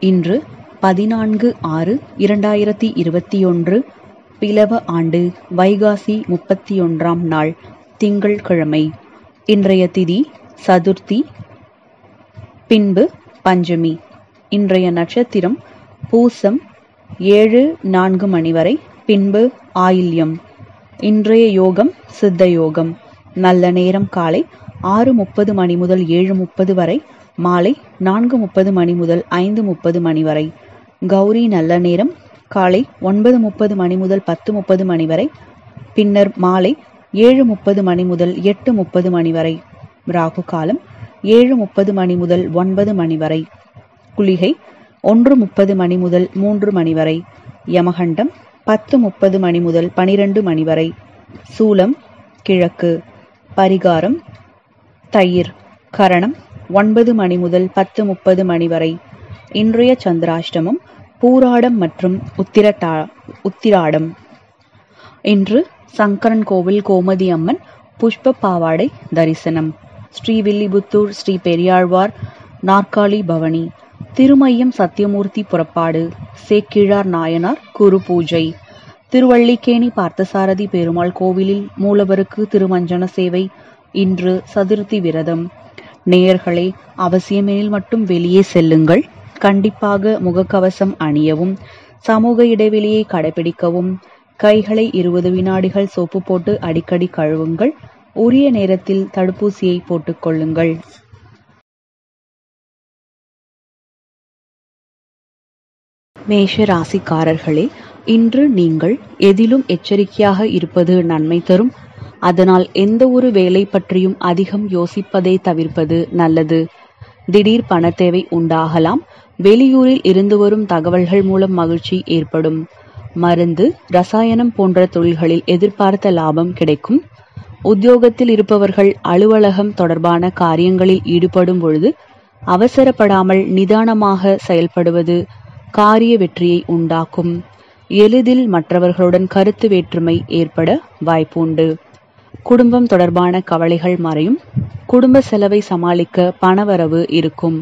இன்று பதினான்கு ஆறு இரண்டாயிரத்தி இருபத்தியொன்று பிலவ ஆண்டு வைகாசி முப்பத்தியொன்றாம் நாள் திங்கள்கிழமை இன்றைய திதி சதுர்த்தி பின்பு பஞ்சமி இன்றைய நட்சத்திரம் பூசம் ஏழு நான்கு மணி வரை பின்பு ஆயில்யம் இன்றைய யோகம் சித்த யோகம் நல்ல நேரம் காலை ஆறு முப்பது மணி முதல் ஏழு முப்பது வரை மாலை நான்கு முப்பது மணி முதல் ஐந்து முப்பது மணி வரை கௌரி நல்ல நேரம் காலை ஒன்பது முப்பது மணி முதல் பத்து முப்பது மணி வரை பின்னர் மாலை ஏழு முப்பது மணி முதல் எட்டு முப்பது மணி வரை ராகு காலம் ஏழு முப்பது மணி முதல் ஒன்பது மணி வரை குளிகை ஒன்று முப்பது மணி முதல் மூன்று மணி வரை யமகண்டம் பத்து முப்பது மணி முதல் பனிரெண்டு மணி வரை சூலம் கிழக்கு பரிகாரம் தயிர் கரணம் ஒன்பது மணி முதல் பத்து முப்பது மணி வரை இன்றைய சந்திராஷ்டமம் பூராடம் மற்றும் உத்திரட்டா உத்திராடம் இன்று சங்கரன் கோவில் கோமதி அம்மன் புஷ்ப பாவாடை தரிசனம் ஸ்ரீவில்லிபுத்தூர் ஸ்ரீ பெரியாழ்வார் நாற்காலி பவனி திருமையம் சத்தியமூர்த்தி புறப்பாடு சேக்கிழார் நாயனார் குரு பூஜை திருவள்ளிக்கேணி பார்த்தசாரதி பெருமாள் கோவிலில் மூலவருக்கு திருமஞ்சன சேவை இன்று சதுர்த்தி விரதம் நேயர்களே அவசியமெனில் மட்டும் வெளியே செல்லுங்கள் கண்டிப்பாக முகக்கவசம் அணியவும் சமூக இடைவெளியை கடைபிடிக்கவும் கைகளை இருபது வினாடிகள் சோப்பு போட்டு அடிக்கடி கழுவுங்கள் உரிய நேரத்தில் தடுப்பூசியை போட்டுக்கொள்ளுங்கள் மேஷ ராசிக்காரர்களே இன்று நீங்கள் எதிலும் எச்சரிக்கையாக இருப்பது நன்மை தரும் அதனால் எந்த ஒரு வேலை பற்றியும் அதிகம் யோசிப்பதை தவிர்ப்பது நல்லது திடீர் பண தேவை உண்டாகலாம் வெளியூரில் இருந்து வரும் தகவல்கள் மூலம் மகிழ்ச்சி ஏற்படும் மருந்து ரசாயனம் போன்ற தொழில்களில் எதிர்பார்த்த லாபம் கிடைக்கும் உத்தியோகத்தில் இருப்பவர்கள் அலுவலகம் தொடர்பான காரியங்களில் ஈடுபடும் பொழுது அவசரப்படாமல் நிதானமாக செயல்படுவது காரிய வெற்றியை உண்டாக்கும் எளிதில் மற்றவர்களுடன் கருத்து வேற்றுமை ஏற்பட வாய்ப்புண்டு குடும்பம் தொடர்பான கவலைகள் மறையும் குடும்ப செலவை சமாளிக்க பணவரவு இருக்கும்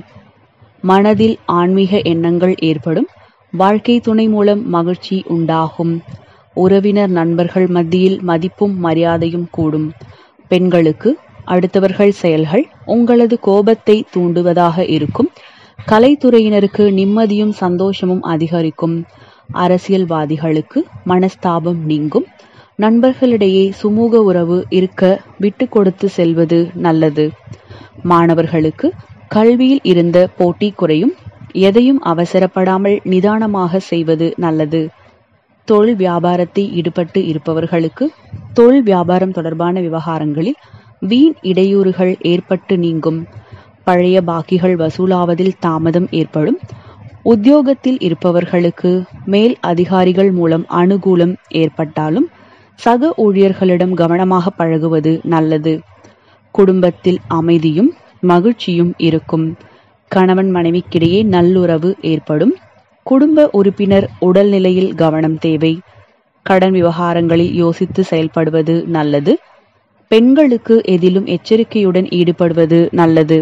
மனதில் ஆன்மீக எண்ணங்கள் ஏற்படும் வாழ்க்கை துணை மூலம் மகிழ்ச்சி உண்டாகும் உறவினர் நண்பர்கள் மத்தியில் மதிப்பும் மரியாதையும் கூடும் பெண்களுக்கு அடுத்தவர்கள் செயல்கள் உங்களது கோபத்தை தூண்டுவதாக இருக்கும் கலைத்துறையினருக்கு நிம்மதியும் சந்தோஷமும் அதிகரிக்கும் அரசியல்வாதிகளுக்கு மனஸ்தாபம் நீங்கும் நண்பர்களிடையே சுமூக உறவு இருக்க விட்டு கொடுத்து செல்வது நல்லது மாணவர்களுக்கு கல்வியில் இருந்த போட்டி குறையும் எதையும் அவசரப்படாமல் நிதானமாக செய்வது நல்லது தொழில் வியாபாரத்தை ஈடுபட்டு இருப்பவர்களுக்கு தொழில் வியாபாரம் தொடர்பான விவகாரங்களில் வீண் இடையூறுகள் ஏற்பட்டு நீங்கும் பழைய பாக்கிகள் வசூலாவதில் தாமதம் ஏற்படும் உத்தியோகத்தில் இருப்பவர்களுக்கு மேல் அதிகாரிகள் மூலம் அனுகூலம் ஏற்பட்டாலும் சக ஊழியர்களிடம் கவனமாக பழகுவது நல்லது குடும்பத்தில் அமைதியும் மகிழ்ச்சியும் இருக்கும் கணவன் மனைவிக்கிடையே நல்லுறவு ஏற்படும் குடும்ப உறுப்பினர் உடல்நிலையில் கவனம் தேவை கடன் விவகாரங்களில் யோசித்து செயல்படுவது நல்லது பெண்களுக்கு எதிலும் எச்சரிக்கையுடன் ஈடுபடுவது நல்லது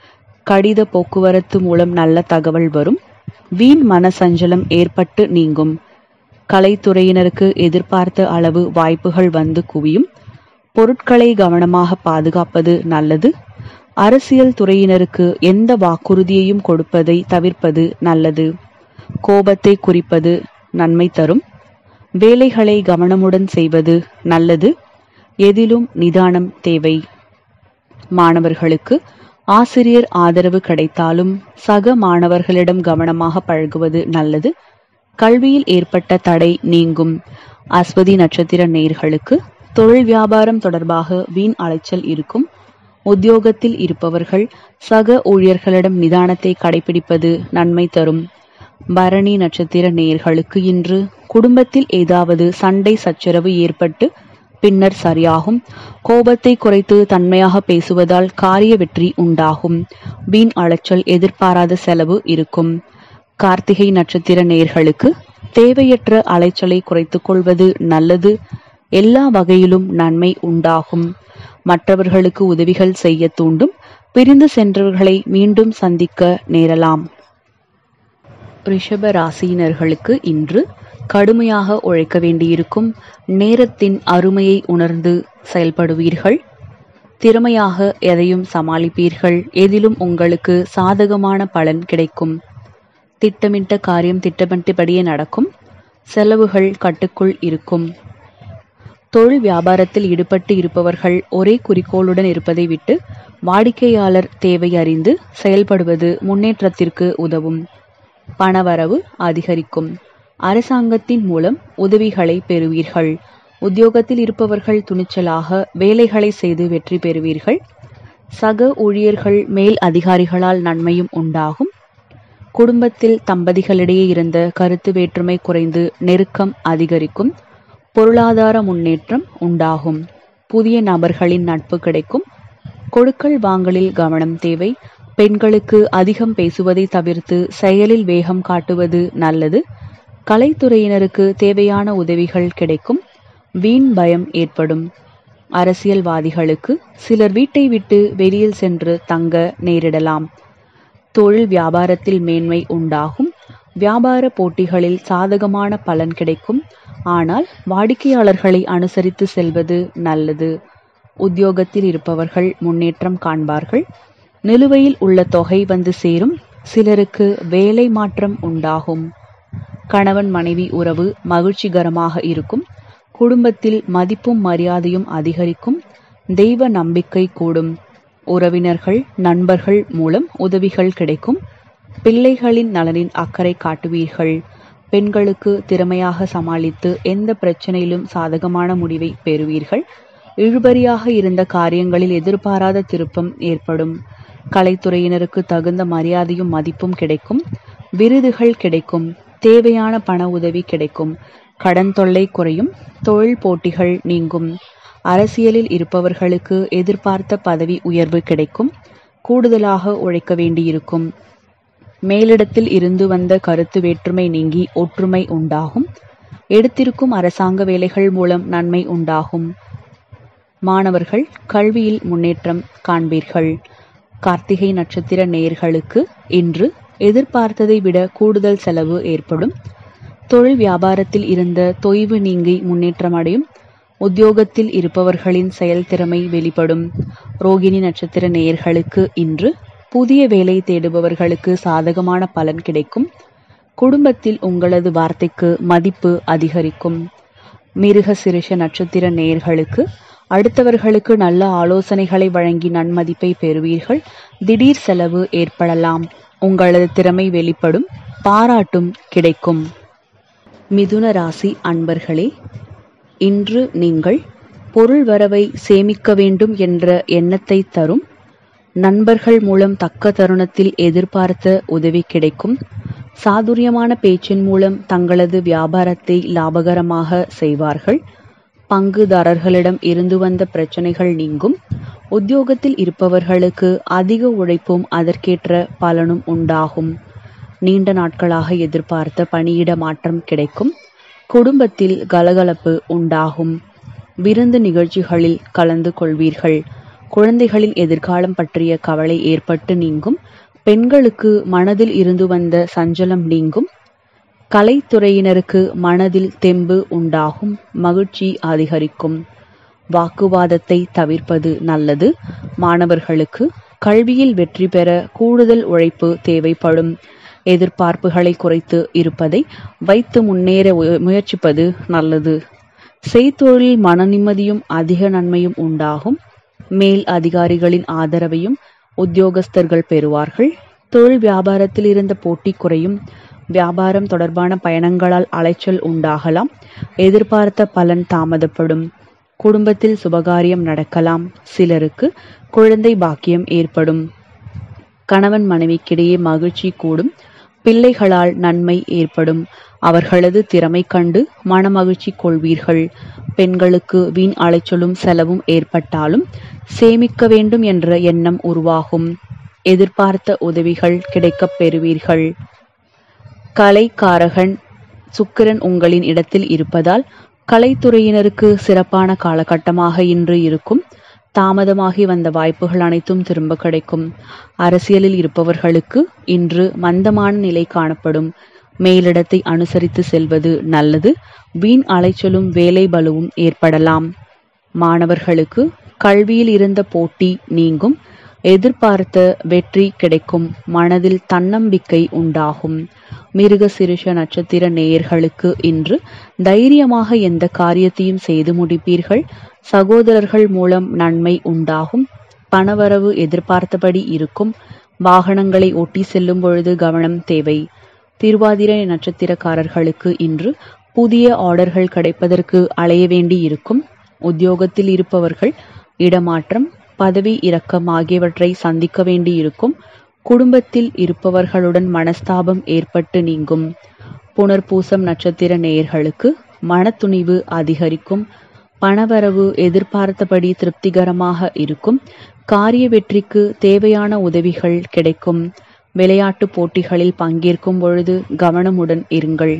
கடித போக்குவரத்து மூலம் நல்ல தகவல் வரும் வீண் மனசஞ்சலம் ஏற்பட்டு நீங்கும் கலைத்துறையினருக்கு எதிர்பார்த்த அளவு வாய்ப்புகள் வந்து குவியும் பொருட்களை கவனமாக பாதுகாப்பது நல்லது அரசியல் துறையினருக்கு எந்த வாக்குறுதியையும் கொடுப்பதை தவிர்ப்பது நல்லது கோபத்தை குறிப்பது நன்மை தரும் வேலைகளை கவனமுடன் செய்வது நல்லது எதிலும் நிதானம் தேவை மாணவர்களுக்கு ஆசிரியர் ஆதரவு கிடைத்தாலும் சக மாணவர்களிடம் கவனமாக பழகுவது நல்லது கல்வியில் ஏற்பட்ட தடை நீங்கும் அஸ்வதி நட்சத்திர நேர்களுக்கு தொழில் வியாபாரம் தொடர்பாக வீண் அலைச்சல் இருக்கும் உத்தியோகத்தில் இருப்பவர்கள் சக ஊழியர்களிடம் நிதானத்தை கடைபிடிப்பது நன்மை தரும் பரணி நட்சத்திர நேர்களுக்கு இன்று குடும்பத்தில் ஏதாவது சண்டை சச்சரவு ஏற்பட்டு பின்னர் சரியாகும் கோபத்தை குறைத்து தன்மையாக பேசுவதால் காரிய வெற்றி உண்டாகும் வீண் அலைச்சல் எதிர்பாராத செலவு இருக்கும் கார்த்திகை நட்சத்திர நேர்களுக்கு தேவையற்ற அலைச்சலை குறைத்துக் கொள்வது நல்லது எல்லா வகையிலும் நன்மை உண்டாகும் மற்றவர்களுக்கு உதவிகள் செய்ய தூண்டும் பிரிந்து சென்றவர்களை மீண்டும் சந்திக்க நேரலாம் ரிஷப ராசியினர்களுக்கு இன்று கடுமையாக உழைக்க வேண்டியிருக்கும் நேரத்தின் அருமையை உணர்ந்து செயல்படுவீர்கள் திறமையாக எதையும் சமாளிப்பீர்கள் எதிலும் உங்களுக்கு சாதகமான பலன் கிடைக்கும் திட்டமிட்ட காரியம் திட்டமிட்டபடியே நடக்கும் செலவுகள் கட்டுக்குள் இருக்கும் தொழில் வியாபாரத்தில் ஈடுபட்டு இருப்பவர்கள் ஒரே குறிக்கோளுடன் இருப்பதை விட்டு வாடிக்கையாளர் தேவை அறிந்து செயல்படுவது முன்னேற்றத்திற்கு உதவும் பணவரவு அதிகரிக்கும் அரசாங்கத்தின் மூலம் உதவிகளை பெறுவீர்கள் உத்தியோகத்தில் இருப்பவர்கள் துணிச்சலாக வேலைகளை செய்து வெற்றி பெறுவீர்கள் சக ஊழியர்கள் மேல் அதிகாரிகளால் நன்மையும் உண்டாகும் குடும்பத்தில் தம்பதிகளிடையே இருந்த கருத்து வேற்றுமை குறைந்து நெருக்கம் அதிகரிக்கும் பொருளாதார முன்னேற்றம் உண்டாகும் புதிய நபர்களின் நட்பு கிடைக்கும் கொடுக்கல் வாங்கலில் கவனம் தேவை பெண்களுக்கு அதிகம் பேசுவதை தவிர்த்து செயலில் வேகம் காட்டுவது நல்லது கலைத்துறையினருக்கு தேவையான உதவிகள் கிடைக்கும் வீண் பயம் ஏற்படும் அரசியல்வாதிகளுக்கு சிலர் வீட்டை விட்டு வெளியில் சென்று தங்க நேரிடலாம் தொழில் வியாபாரத்தில் மேன்மை உண்டாகும் வியாபார போட்டிகளில் சாதகமான பலன் கிடைக்கும் ஆனால் வாடிக்கையாளர்களை அனுசரித்து செல்வது நல்லது உத்தியோகத்தில் இருப்பவர்கள் முன்னேற்றம் காண்பார்கள் நிலுவையில் உள்ள தொகை வந்து சேரும் சிலருக்கு வேலை மாற்றம் உண்டாகும் கணவன் மனைவி உறவு மகிழ்ச்சிகரமாக இருக்கும் குடும்பத்தில் மதிப்பும் மரியாதையும் அதிகரிக்கும் தெய்வ நம்பிக்கை கூடும் உறவினர்கள் நண்பர்கள் மூலம் உதவிகள் கிடைக்கும் பிள்ளைகளின் நலனின் அக்கறை காட்டுவீர்கள் பெண்களுக்கு திறமையாக சமாளித்து எந்த பிரச்சனையிலும் சாதகமான முடிவை பெறுவீர்கள் இழுபறியாக இருந்த காரியங்களில் எதிர்பாராத திருப்பம் ஏற்படும் கலைத்துறையினருக்கு தகுந்த மரியாதையும் மதிப்பும் கிடைக்கும் விருதுகள் கிடைக்கும் தேவையான பண உதவி கிடைக்கும் கடன் தொல்லை குறையும் தொழில் போட்டிகள் நீங்கும் அரசியலில் இருப்பவர்களுக்கு எதிர்பார்த்த பதவி உயர்வு கிடைக்கும் கூடுதலாக உழைக்க வேண்டியிருக்கும் மேலிடத்தில் இருந்து வந்த கருத்து வேற்றுமை நீங்கி ஒற்றுமை உண்டாகும் எடுத்திருக்கும் அரசாங்க வேலைகள் மூலம் நன்மை உண்டாகும் மாணவர்கள் கல்வியில் முன்னேற்றம் காண்பீர்கள் கார்த்திகை நட்சத்திர நேயர்களுக்கு இன்று எதிர்பார்த்ததை விட கூடுதல் செலவு ஏற்படும் தொழில் வியாபாரத்தில் இருந்த தொய்வு நீங்கி முன்னேற்றமடையும் உத்தியோகத்தில் இருப்பவர்களின் செயல்திறமை வெளிப்படும் ரோகிணி நட்சத்திர நேயர்களுக்கு இன்று புதிய வேலை தேடுபவர்களுக்கு சாதகமான பலன் கிடைக்கும் குடும்பத்தில் உங்களது வார்த்தைக்கு மதிப்பு அதிகரிக்கும் மிருக சிறுஷ நட்சத்திர நேயர்களுக்கு அடுத்தவர்களுக்கு நல்ல ஆலோசனைகளை வழங்கி நன்மதிப்பை பெறுவீர்கள் திடீர் செலவு ஏற்படலாம் உங்களது திறமை வெளிப்படும் பாராட்டும் கிடைக்கும் மிதுன ராசி அன்பர்களே இன்று நீங்கள் பொருள் வரவை சேமிக்க வேண்டும் என்ற எண்ணத்தை தரும் நண்பர்கள் மூலம் தக்க தருணத்தில் எதிர்பார்த்த உதவி கிடைக்கும் சாதுரியமான பேச்சின் மூலம் தங்களது வியாபாரத்தை லாபகரமாக செய்வார்கள் பங்குதாரர்களிடம் இருந்து வந்த பிரச்சனைகள் நீங்கும் உத்தியோகத்தில் இருப்பவர்களுக்கு அதிக உழைப்பும் அதற்கேற்ற பலனும் உண்டாகும் நீண்ட நாட்களாக எதிர்பார்த்த பணியிட மாற்றம் கிடைக்கும் குடும்பத்தில் கலகலப்பு உண்டாகும் விருந்து நிகழ்ச்சிகளில் கலந்து கொள்வீர்கள் குழந்தைகளின் எதிர்காலம் பற்றிய கவலை ஏற்பட்டு நீங்கும் பெண்களுக்கு மனதில் இருந்து வந்த சஞ்சலம் நீங்கும் கலைத்துறையினருக்கு மனதில் தெம்பு உண்டாகும் மகிழ்ச்சி அதிகரிக்கும் வாக்குவாதத்தை தவிர்ப்பது நல்லது மாணவர்களுக்கு கல்வியில் வெற்றி பெற கூடுதல் உழைப்பு தேவைப்படும் எதிர்பார்ப்புகளை குறைத்து இருப்பதை வைத்து முன்னேற உய- முயற்சிப்பது நல்லது செய்தொழில் மன நிம்மதியும் அதிக நன்மையும் உண்டாகும் மேல் அதிகாரிகளின் ஆதரவையும் உத்தியோகஸ்தர்கள் பெறுவார்கள் தொழில் வியாபாரத்தில் இருந்த போட்டி குறையும் வியாபாரம் தொடர்பான பயணங்களால் அலைச்சல் உண்டாகலாம் எதிர்பார்த்த பலன் தாமதப்படும் குடும்பத்தில் சுபகாரியம் நடக்கலாம் சிலருக்கு குழந்தை பாக்கியம் ஏற்படும் கணவன் மனைவிக்கிடையே மகிழ்ச்சி கூடும் பிள்ளைகளால் நன்மை ஏற்படும் அவர்களது திறமை கண்டு மனமகிழ்ச்சி கொள்வீர்கள் பெண்களுக்கு வீண் அலைச்சலும் செலவும் ஏற்பட்டாலும் சேமிக்க வேண்டும் என்ற எண்ணம் உருவாகும் எதிர்பார்த்த உதவிகள் கிடைக்கப் பெறுவீர்கள் கலைக்காரகன் சுக்கிரன் உங்களின் இடத்தில் இருப்பதால் கலைத்துறையினருக்கு சிறப்பான காலகட்டமாக இன்று இருக்கும் தாமதமாகி வந்த வாய்ப்புகள் அனைத்தும் திரும்ப கிடைக்கும் அரசியலில் இருப்பவர்களுக்கு இன்று மந்தமான நிலை காணப்படும் மேலிடத்தை அனுசரித்து செல்வது நல்லது வீண் அலைச்சலும் வேலை பலுவும் ஏற்படலாம் மாணவர்களுக்கு கல்வியில் இருந்த போட்டி நீங்கும் எதிர்பார்த்த வெற்றி கிடைக்கும் மனதில் தன்னம்பிக்கை உண்டாகும் மிருக சிறுஷ நட்சத்திர நேயர்களுக்கு இன்று தைரியமாக எந்த காரியத்தையும் செய்து முடிப்பீர்கள் சகோதரர்கள் மூலம் நன்மை உண்டாகும் பணவரவு எதிர்பார்த்தபடி இருக்கும் வாகனங்களை ஓட்டி செல்லும் பொழுது கவனம் தேவை திருவாதிரை நட்சத்திரக்காரர்களுக்கு இன்று புதிய ஆர்டர்கள் கிடைப்பதற்கு அலைய வேண்டி இருக்கும் உத்தியோகத்தில் இருப்பவர்கள் இடமாற்றம் பதவி இறக்கம் ஆகியவற்றை சந்திக்க வேண்டியிருக்கும் குடும்பத்தில் இருப்பவர்களுடன் மனஸ்தாபம் ஏற்பட்டு நீங்கும் புனர்பூசம் நட்சத்திர நேயர்களுக்கு மனத்துணிவு அதிகரிக்கும் பணவரவு எதிர்பார்த்தபடி திருப்திகரமாக இருக்கும் காரிய வெற்றிக்கு தேவையான உதவிகள் கிடைக்கும் விளையாட்டு போட்டிகளில் பங்கேற்கும் பொழுது கவனமுடன் இருங்கள்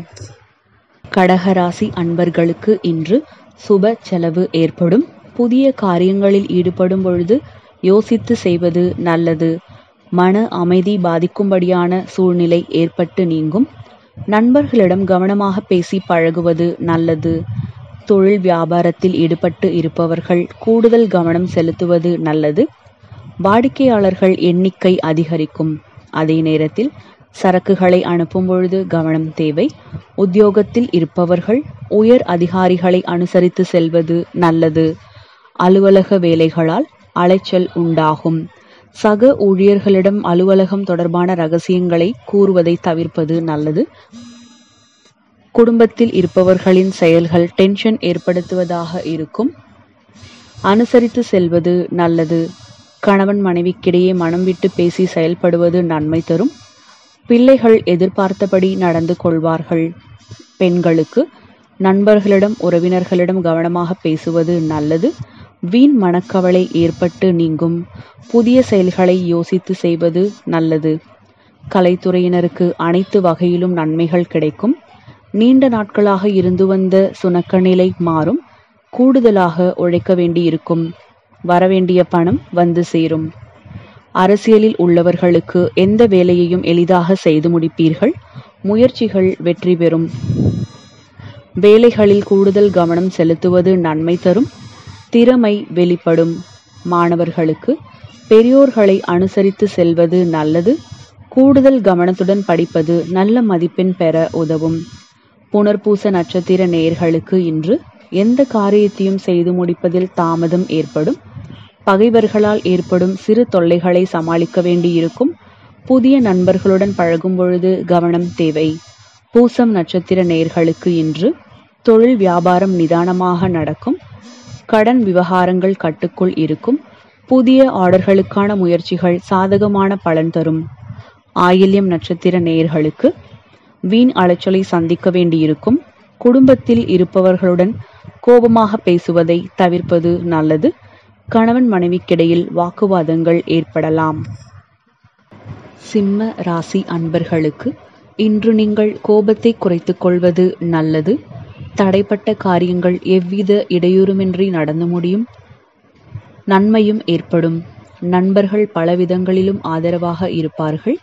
கடகராசி அன்பர்களுக்கு இன்று சுப செலவு ஏற்படும் புதிய காரியங்களில் ஈடுபடும் பொழுது யோசித்து செய்வது நல்லது மன அமைதி பாதிக்கும்படியான சூழ்நிலை ஏற்பட்டு நீங்கும் நண்பர்களிடம் கவனமாக பேசி பழகுவது நல்லது தொழில் வியாபாரத்தில் ஈடுபட்டு இருப்பவர்கள் கூடுதல் கவனம் செலுத்துவது நல்லது வாடிக்கையாளர்கள் எண்ணிக்கை அதிகரிக்கும் அதே நேரத்தில் சரக்குகளை அனுப்பும் பொழுது கவனம் தேவை உத்தியோகத்தில் இருப்பவர்கள் உயர் அதிகாரிகளை அனுசரித்து செல்வது நல்லது அலுவலக வேலைகளால் அலைச்சல் உண்டாகும் சக ஊழியர்களிடம் அலுவலகம் தொடர்பான ரகசியங்களை கூறுவதை தவிர்ப்பது நல்லது குடும்பத்தில் இருப்பவர்களின் செயல்கள் டென்ஷன் ஏற்படுத்துவதாக இருக்கும் அனுசரித்து செல்வது நல்லது கணவன் மனைவிக்கிடையே மனம் விட்டு பேசி செயல்படுவது நன்மை தரும் பிள்ளைகள் எதிர்பார்த்தபடி நடந்து கொள்வார்கள் பெண்களுக்கு நண்பர்களிடம் உறவினர்களிடம் கவனமாக பேசுவது நல்லது வீண் மனக்கவலை ஏற்பட்டு நீங்கும் புதிய செயல்களை யோசித்து செய்வது நல்லது கலைத்துறையினருக்கு அனைத்து வகையிலும் நன்மைகள் கிடைக்கும் நீண்ட நாட்களாக இருந்து வந்த சுணக்க நிலை மாறும் கூடுதலாக உழைக்க வேண்டியிருக்கும் வரவேண்டிய பணம் வந்து சேரும் அரசியலில் உள்ளவர்களுக்கு எந்த வேலையையும் எளிதாக செய்து முடிப்பீர்கள் முயற்சிகள் வெற்றி பெறும் வேலைகளில் கூடுதல் கவனம் செலுத்துவது நன்மை தரும் திறமை வெளிப்படும் மாணவர்களுக்கு பெரியோர்களை அனுசரித்து செல்வது நல்லது கூடுதல் கவனத்துடன் படிப்பது நல்ல மதிப்பெண் பெற உதவும் புனர்பூச நட்சத்திர நேயர்களுக்கு இன்று எந்த காரியத்தையும் செய்து முடிப்பதில் தாமதம் ஏற்படும் பகைவர்களால் ஏற்படும் சிறு தொல்லைகளை சமாளிக்க வேண்டியிருக்கும் புதிய நண்பர்களுடன் பழகும் பொழுது கவனம் தேவை பூசம் நட்சத்திர நேயர்களுக்கு இன்று தொழில் வியாபாரம் நிதானமாக நடக்கும் கடன் விவகாரங்கள் கட்டுக்குள் இருக்கும் புதிய ஆர்டர்களுக்கான முயற்சிகள் சாதகமான பலன் தரும் ஆயில்யம் நட்சத்திர நேயர்களுக்கு வீண் அலைச்சலை சந்திக்க வேண்டியிருக்கும் குடும்பத்தில் இருப்பவர்களுடன் கோபமாக பேசுவதை தவிர்ப்பது நல்லது கணவன் மனைவிக்கிடையில் வாக்குவாதங்கள் ஏற்படலாம் சிம்ம ராசி அன்பர்களுக்கு இன்று நீங்கள் கோபத்தை குறைத்துக் கொள்வது நல்லது தடைப்பட்ட காரியங்கள் எவ்வித இடையூறுமின்றி நடந்து முடியும் நன்மையும் ஏற்படும் நண்பர்கள் பலவிதங்களிலும் ஆதரவாக இருப்பார்கள்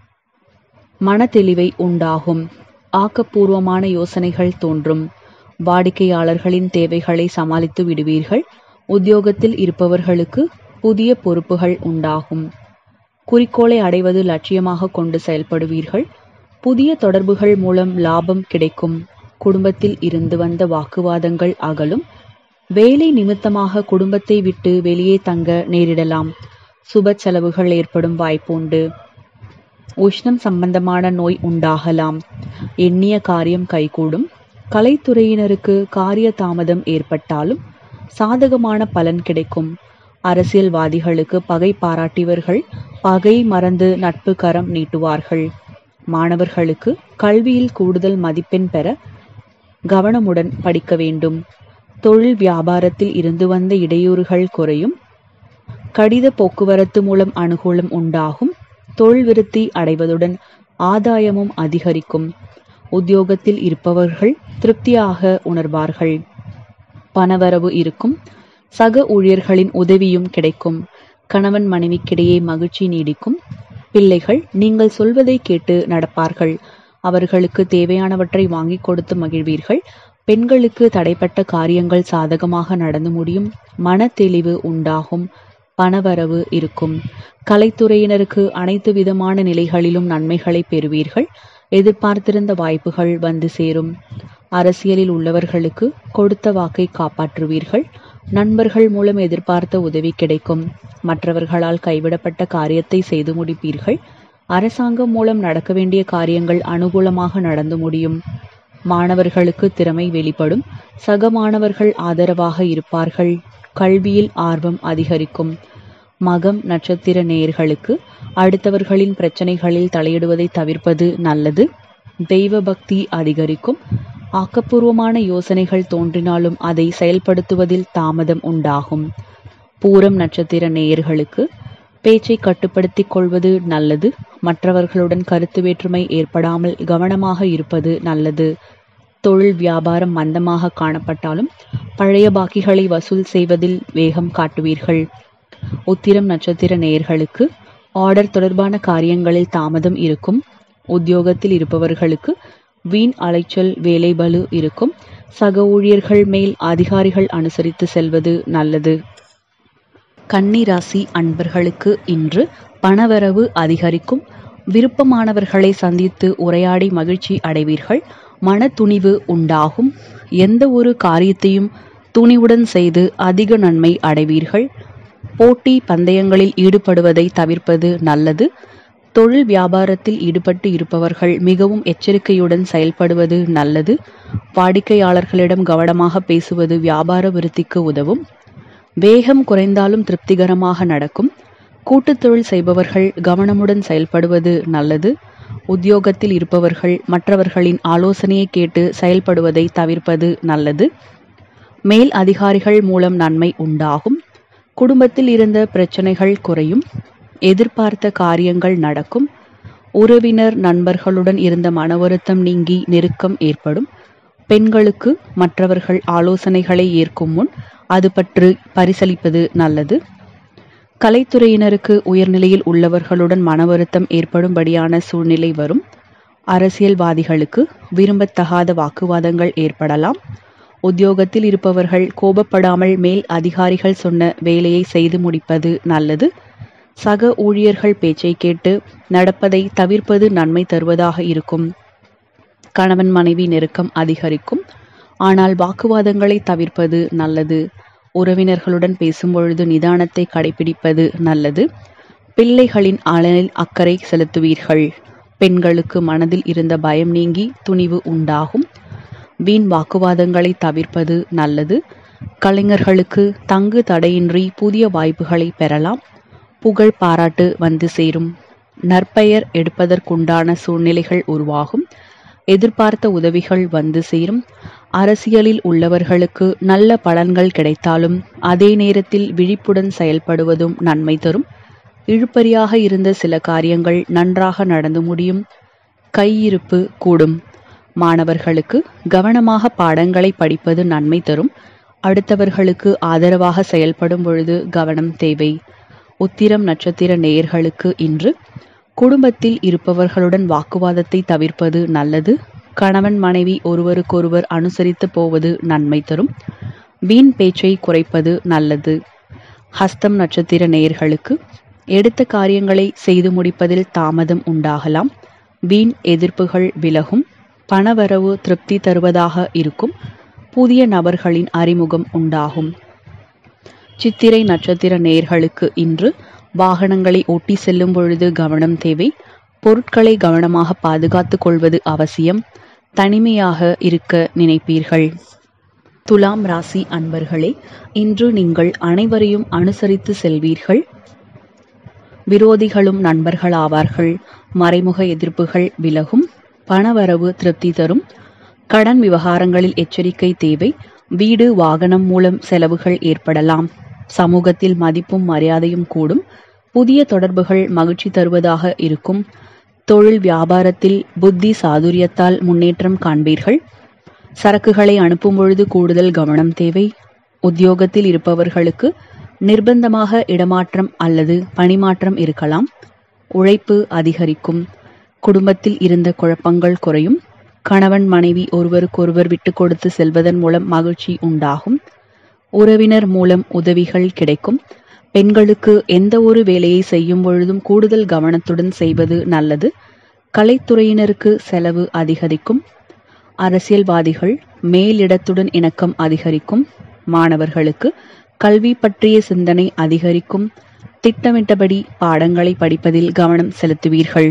மனத்தெளிவை உண்டாகும் ஆக்கப்பூர்வமான யோசனைகள் தோன்றும் வாடிக்கையாளர்களின் தேவைகளை சமாளித்து விடுவீர்கள் உத்தியோகத்தில் இருப்பவர்களுக்கு புதிய பொறுப்புகள் உண்டாகும் குறிக்கோளை அடைவது லட்சியமாக கொண்டு செயல்படுவீர்கள் புதிய தொடர்புகள் மூலம் லாபம் கிடைக்கும் குடும்பத்தில் இருந்து வந்த வாக்குவாதங்கள் அகலும் வேலை நிமித்தமாக குடும்பத்தை விட்டு வெளியே தங்க நேரிடலாம் சுப செலவுகள் ஏற்படும் வாய்ப்புண்டு உஷ்ணம் சம்பந்தமான நோய் உண்டாகலாம் எண்ணிய காரியம் கைகூடும் கலைத்துறையினருக்கு காரிய தாமதம் ஏற்பட்டாலும் சாதகமான பலன் கிடைக்கும் அரசியல்வாதிகளுக்கு பகை பாராட்டியவர்கள் பகை மறந்து நட்பு கரம் நீட்டுவார்கள் மாணவர்களுக்கு கல்வியில் கூடுதல் மதிப்பெண் பெற கவனமுடன் படிக்க வேண்டும் தொழில் வியாபாரத்தில் இருந்து வந்த இடையூறுகள் குறையும் கடித போக்குவரத்து மூலம் அனுகூலம் உண்டாகும் தொழில் விருத்தி அடைவதுடன் ஆதாயமும் அதிகரிக்கும் உத்தியோகத்தில் இருப்பவர்கள் திருப்தியாக உணர்வார்கள் பணவரவு இருக்கும் சக ஊழியர்களின் உதவியும் கிடைக்கும் கணவன் மனைவிக்கிடையே மகிழ்ச்சி நீடிக்கும் பிள்ளைகள் நீங்கள் சொல்வதை கேட்டு நடப்பார்கள் அவர்களுக்கு தேவையானவற்றை வாங்கி கொடுத்து மகிழ்வீர்கள் பெண்களுக்கு தடைப்பட்ட காரியங்கள் சாதகமாக நடந்து முடியும் மன தெளிவு உண்டாகும் பணவரவு இருக்கும் கலைத்துறையினருக்கு அனைத்து விதமான நிலைகளிலும் நன்மைகளை பெறுவீர்கள் எதிர்பார்த்திருந்த வாய்ப்புகள் வந்து சேரும் அரசியலில் உள்ளவர்களுக்கு கொடுத்த வாக்கை காப்பாற்றுவீர்கள் நண்பர்கள் மூலம் எதிர்பார்த்த உதவி கிடைக்கும் மற்றவர்களால் கைவிடப்பட்ட காரியத்தை செய்து முடிப்பீர்கள் அரசாங்கம் மூலம் நடக்க வேண்டிய காரியங்கள் அனுகூலமாக நடந்து முடியும் மாணவர்களுக்கு திறமை வெளிப்படும் சக மாணவர்கள் ஆதரவாக இருப்பார்கள் கல்வியில் ஆர்வம் அதிகரிக்கும் மகம் நட்சத்திர நேயர்களுக்கு அடுத்தவர்களின் பிரச்சனைகளில் தலையிடுவதை தவிர்ப்பது நல்லது தெய்வ பக்தி அதிகரிக்கும் ஆக்கப்பூர்வமான யோசனைகள் தோன்றினாலும் அதை செயல்படுத்துவதில் தாமதம் உண்டாகும் பூரம் நட்சத்திர நேயர்களுக்கு பேச்சை கட்டுப்படுத்திக் கொள்வது நல்லது மற்றவர்களுடன் கருத்து வேற்றுமை ஏற்படாமல் கவனமாக இருப்பது நல்லது தொழில் வியாபாரம் மந்தமாக காணப்பட்டாலும் பழைய பாக்கிகளை வசூல் செய்வதில் வேகம் காட்டுவீர்கள் உத்திரம் நட்சத்திர நேயர்களுக்கு ஆர்டர் தொடர்பான காரியங்களில் தாமதம் இருக்கும் உத்தியோகத்தில் இருப்பவர்களுக்கு வீண் அலைச்சல் வேலை பலு இருக்கும் சக ஊழியர்கள் மேல் அதிகாரிகள் அனுசரித்து செல்வது நல்லது கன்னிராசி அன்பர்களுக்கு இன்று பணவரவு அதிகரிக்கும் விருப்பமானவர்களை சந்தித்து உரையாடி மகிழ்ச்சி அடைவீர்கள் மன துணிவு உண்டாகும் எந்த ஒரு காரியத்தையும் துணிவுடன் செய்து அதிக நன்மை அடைவீர்கள் போட்டி பந்தயங்களில் ஈடுபடுவதை தவிர்ப்பது நல்லது தொழில் வியாபாரத்தில் ஈடுபட்டு இருப்பவர்கள் மிகவும் எச்சரிக்கையுடன் செயல்படுவது நல்லது வாடிக்கையாளர்களிடம் கவனமாக பேசுவது வியாபார விருத்திக்கு உதவும் வேகம் குறைந்தாலும் திருப்திகரமாக நடக்கும் கூட்டுத் தொழில் செய்பவர்கள் கவனமுடன் செயல்படுவது நல்லது உத்தியோகத்தில் இருப்பவர்கள் மற்றவர்களின் ஆலோசனையை கேட்டு செயல்படுவதை தவிர்ப்பது நல்லது மேல் அதிகாரிகள் மூலம் நன்மை உண்டாகும் குடும்பத்தில் இருந்த பிரச்சனைகள் குறையும் எதிர்பார்த்த காரியங்கள் நடக்கும் உறவினர் நண்பர்களுடன் இருந்த மன வருத்தம் நீங்கி நெருக்கம் ஏற்படும் பெண்களுக்கு மற்றவர்கள் ஆலோசனைகளை ஏற்கும் முன் அது பற்றி பரிசளிப்பது நல்லது கலைத்துறையினருக்கு உயர்நிலையில் உள்ளவர்களுடன் மன வருத்தம் ஏற்படும்படியான சூழ்நிலை வரும் அரசியல்வாதிகளுக்கு விரும்பத்தகாத வாக்குவாதங்கள் ஏற்படலாம் உத்தியோகத்தில் இருப்பவர்கள் கோபப்படாமல் மேல் அதிகாரிகள் சொன்ன வேலையை செய்து முடிப்பது நல்லது சக ஊழியர்கள் பேச்சை கேட்டு நடப்பதை தவிர்ப்பது நன்மை தருவதாக இருக்கும் கணவன் மனைவி நெருக்கம் அதிகரிக்கும் ஆனால் வாக்குவாதங்களை தவிர்ப்பது நல்லது உறவினர்களுடன் பேசும்பொழுது நிதானத்தை கடைபிடிப்பது நல்லது பிள்ளைகளின் அலனில் அக்கறை செலுத்துவீர்கள் பெண்களுக்கு மனதில் இருந்த பயம் நீங்கி துணிவு உண்டாகும் வீண் வாக்குவாதங்களை தவிர்ப்பது நல்லது கலைஞர்களுக்கு தங்கு தடையின்றி புதிய வாய்ப்புகளை பெறலாம் புகழ் பாராட்டு வந்து சேரும் நற்பெயர் எடுப்பதற்குண்டான சூழ்நிலைகள் உருவாகும் எதிர்பார்த்த உதவிகள் வந்து சேரும் அரசியலில் உள்ளவர்களுக்கு நல்ல பலன்கள் கிடைத்தாலும் அதே நேரத்தில் விழிப்புடன் செயல்படுவதும் நன்மை தரும் இழுபறியாக இருந்த சில காரியங்கள் நன்றாக நடந்து முடியும் கையிருப்பு கூடும் மாணவர்களுக்கு கவனமாக பாடங்களை படிப்பது நன்மை தரும் அடுத்தவர்களுக்கு ஆதரவாக செயல்படும் பொழுது கவனம் தேவை உத்திரம் நட்சத்திர நேயர்களுக்கு இன்று குடும்பத்தில் இருப்பவர்களுடன் வாக்குவாதத்தை தவிர்ப்பது நல்லது கணவன் மனைவி ஒருவருக்கொருவர் அனுசரித்து போவது நன்மை தரும் வீண் பேச்சை குறைப்பது நல்லது ஹஸ்தம் நட்சத்திர நேயர்களுக்கு எடுத்த காரியங்களை செய்து முடிப்பதில் தாமதம் உண்டாகலாம் வீண் எதிர்ப்புகள் விலகும் பணவரவு திருப்தி தருவதாக இருக்கும் புதிய நபர்களின் அறிமுகம் உண்டாகும் சித்திரை நட்சத்திர நேர்களுக்கு இன்று வாகனங்களை ஓட்டி செல்லும் பொழுது கவனம் தேவை பொருட்களை கவனமாக பாதுகாத்துக் கொள்வது அவசியம் தனிமையாக இருக்க நினைப்பீர்கள் துலாம் ராசி அன்பர்களே இன்று நீங்கள் அனைவரையும் அனுசரித்து செல்வீர்கள் விரோதிகளும் நண்பர்களாவார்கள் மறைமுக எதிர்ப்புகள் விலகும் பணவரவு திருப்தி தரும் கடன் விவகாரங்களில் எச்சரிக்கை தேவை வீடு வாகனம் மூலம் செலவுகள் ஏற்படலாம் சமூகத்தில் மதிப்பும் மரியாதையும் கூடும் புதிய தொடர்புகள் மகிழ்ச்சி தருவதாக இருக்கும் தொழில் வியாபாரத்தில் புத்தி சாதுரியத்தால் முன்னேற்றம் காண்பீர்கள் சரக்குகளை அனுப்பும் பொழுது கூடுதல் கவனம் தேவை உத்தியோகத்தில் இருப்பவர்களுக்கு நிர்பந்தமாக இடமாற்றம் அல்லது பணிமாற்றம் இருக்கலாம் உழைப்பு அதிகரிக்கும் குடும்பத்தில் இருந்த குழப்பங்கள் குறையும் கணவன் மனைவி ஒருவருக்கொருவர் விட்டு கொடுத்து செல்வதன் மூலம் மகிழ்ச்சி உண்டாகும் உறவினர் மூலம் உதவிகள் கிடைக்கும் பெண்களுக்கு எந்த ஒரு வேலையை செய்யும் பொழுதும் கூடுதல் கவனத்துடன் செய்வது நல்லது கலைத்துறையினருக்கு செலவு அதிகரிக்கும் அரசியல்வாதிகள் மேலிடத்துடன் இணக்கம் அதிகரிக்கும் மாணவர்களுக்கு கல்வி பற்றிய சிந்தனை அதிகரிக்கும் திட்டமிட்டபடி பாடங்களை படிப்பதில் கவனம் செலுத்துவீர்கள்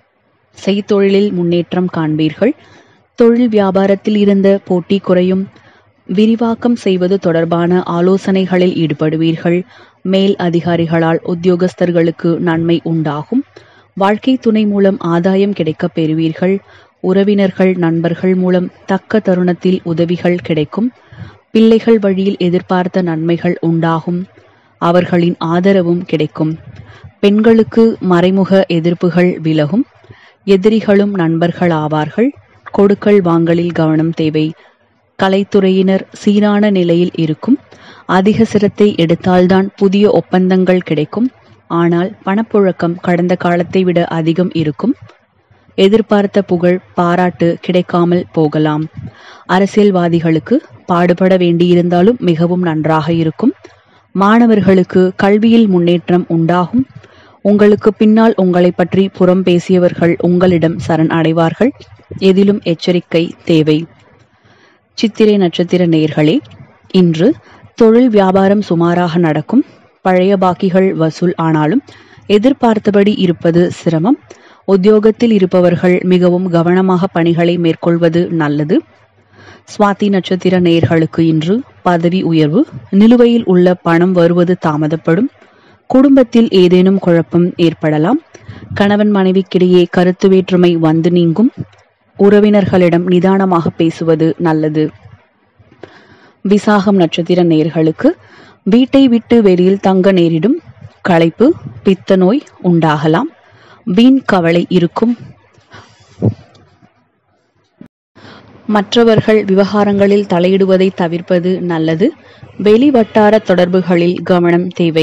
செய்தொழிலில் முன்னேற்றம் காண்பீர்கள் தொழில் வியாபாரத்தில் இருந்த போட்டி குறையும் விரிவாக்கம் செய்வது தொடர்பான ஆலோசனைகளில் ஈடுபடுவீர்கள் மேல் அதிகாரிகளால் உத்தியோகஸ்தர்களுக்கு நன்மை உண்டாகும் வாழ்க்கை துணை மூலம் ஆதாயம் கிடைக்கப் பெறுவீர்கள் உறவினர்கள் நண்பர்கள் மூலம் தக்க தருணத்தில் உதவிகள் கிடைக்கும் பிள்ளைகள் வழியில் எதிர்பார்த்த நன்மைகள் உண்டாகும் அவர்களின் ஆதரவும் கிடைக்கும் பெண்களுக்கு மறைமுக எதிர்ப்புகள் விலகும் எதிரிகளும் நண்பர்கள் ஆவார்கள் கொடுக்கல் வாங்கலில் கவனம் தேவை கலைத்துறையினர் சீரான நிலையில் இருக்கும் அதிக சிரத்தை எடுத்தால்தான் புதிய ஒப்பந்தங்கள் கிடைக்கும் ஆனால் பணப்புழக்கம் கடந்த காலத்தை விட அதிகம் இருக்கும் எதிர்பார்த்த புகழ் பாராட்டு கிடைக்காமல் போகலாம் அரசியல்வாதிகளுக்கு பாடுபட வேண்டியிருந்தாலும் மிகவும் நன்றாக இருக்கும் மாணவர்களுக்கு கல்வியில் முன்னேற்றம் உண்டாகும் உங்களுக்கு பின்னால் உங்களை பற்றி புறம் பேசியவர்கள் உங்களிடம் சரண் அடைவார்கள் எதிலும் எச்சரிக்கை தேவை சித்திரை நட்சத்திர நேர்களே இன்று தொழில் வியாபாரம் சுமாராக நடக்கும் பழைய பாக்கிகள் வசூல் ஆனாலும் எதிர்பார்த்தபடி இருப்பது சிரமம் உத்தியோகத்தில் இருப்பவர்கள் மிகவும் கவனமாக பணிகளை மேற்கொள்வது நல்லது சுவாதி நட்சத்திர நேர்களுக்கு இன்று பதவி உயர்வு நிலுவையில் உள்ள பணம் வருவது தாமதப்படும் குடும்பத்தில் ஏதேனும் குழப்பம் ஏற்படலாம் கணவன் மனைவிக்கிடையே கருத்து வேற்றுமை வந்து நீங்கும் உறவினர்களிடம் நிதானமாக பேசுவது நல்லது விசாகம் நட்சத்திர நேர்களுக்கு வீட்டை விட்டு வெளியில் தங்க நேரிடும் களைப்பு பித்த நோய் உண்டாகலாம் வீண் கவலை இருக்கும் மற்றவர்கள் விவகாரங்களில் தலையிடுவதை தவிர்ப்பது நல்லது வெளிவட்டார தொடர்புகளில் கவனம் தேவை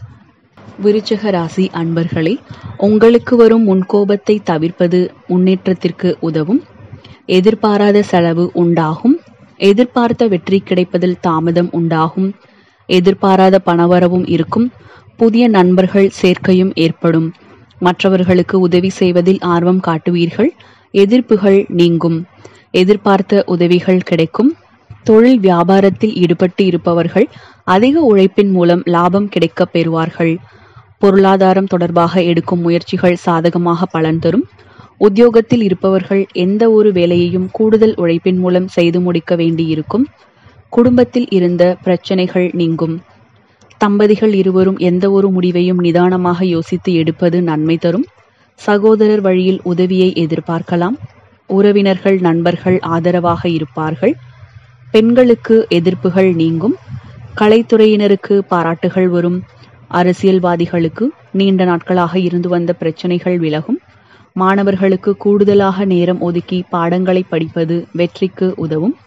விருச்சக ராசி அன்பர்களே உங்களுக்கு வரும் முன்கோபத்தை தவிர்ப்பது முன்னேற்றத்திற்கு உதவும் எதிர்பாராத செலவு உண்டாகும் எதிர்பார்த்த வெற்றி கிடைப்பதில் தாமதம் உண்டாகும் எதிர்பாராத பணவரவும் இருக்கும் புதிய நண்பர்கள் சேர்க்கையும் ஏற்படும் மற்றவர்களுக்கு உதவி செய்வதில் ஆர்வம் காட்டுவீர்கள் எதிர்ப்புகள் நீங்கும் எதிர்பார்த்த உதவிகள் கிடைக்கும் தொழில் வியாபாரத்தில் ஈடுபட்டு இருப்பவர்கள் அதிக உழைப்பின் மூலம் லாபம் கிடைக்கப் பெறுவார்கள் பொருளாதாரம் தொடர்பாக எடுக்கும் முயற்சிகள் சாதகமாக பலன் தரும் உத்தியோகத்தில் இருப்பவர்கள் எந்த ஒரு வேலையையும் கூடுதல் உழைப்பின் மூலம் செய்து முடிக்க வேண்டியிருக்கும் குடும்பத்தில் இருந்த பிரச்சனைகள் நீங்கும் தம்பதிகள் இருவரும் எந்த ஒரு முடிவையும் நிதானமாக யோசித்து எடுப்பது நன்மை தரும் சகோதரர் வழியில் உதவியை எதிர்பார்க்கலாம் உறவினர்கள் நண்பர்கள் ஆதரவாக இருப்பார்கள் பெண்களுக்கு எதிர்ப்புகள் நீங்கும் கலைத்துறையினருக்கு பாராட்டுகள் வரும் அரசியல்வாதிகளுக்கு நீண்ட நாட்களாக இருந்து வந்த பிரச்சனைகள் விலகும் மாணவர்களுக்கு கூடுதலாக நேரம் ஒதுக்கி பாடங்களை படிப்பது வெற்றிக்கு உதவும்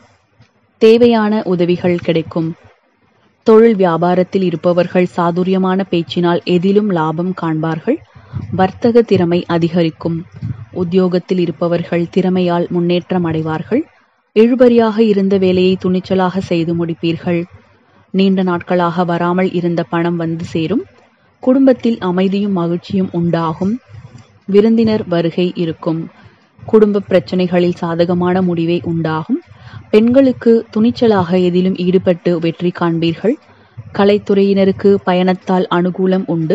தேவையான உதவிகள் கிடைக்கும் தொழில் வியாபாரத்தில் இருப்பவர்கள் சாதுரியமான பேச்சினால் எதிலும் லாபம் காண்பார்கள் வர்த்தக திறமை அதிகரிக்கும் உத்தியோகத்தில் இருப்பவர்கள் திறமையால் முன்னேற்றம் அடைவார்கள் இழுபறியாக இருந்த வேலையை துணிச்சலாக செய்து முடிப்பீர்கள் நீண்ட நாட்களாக வராமல் இருந்த பணம் வந்து சேரும் குடும்பத்தில் அமைதியும் மகிழ்ச்சியும் உண்டாகும் விருந்தினர் வருகை இருக்கும் குடும்ப பிரச்சனைகளில் சாதகமான முடிவே உண்டாகும் பெண்களுக்கு துணிச்சலாக எதிலும் ஈடுபட்டு வெற்றி காண்பீர்கள் கலைத்துறையினருக்கு பயணத்தால் அனுகூலம் உண்டு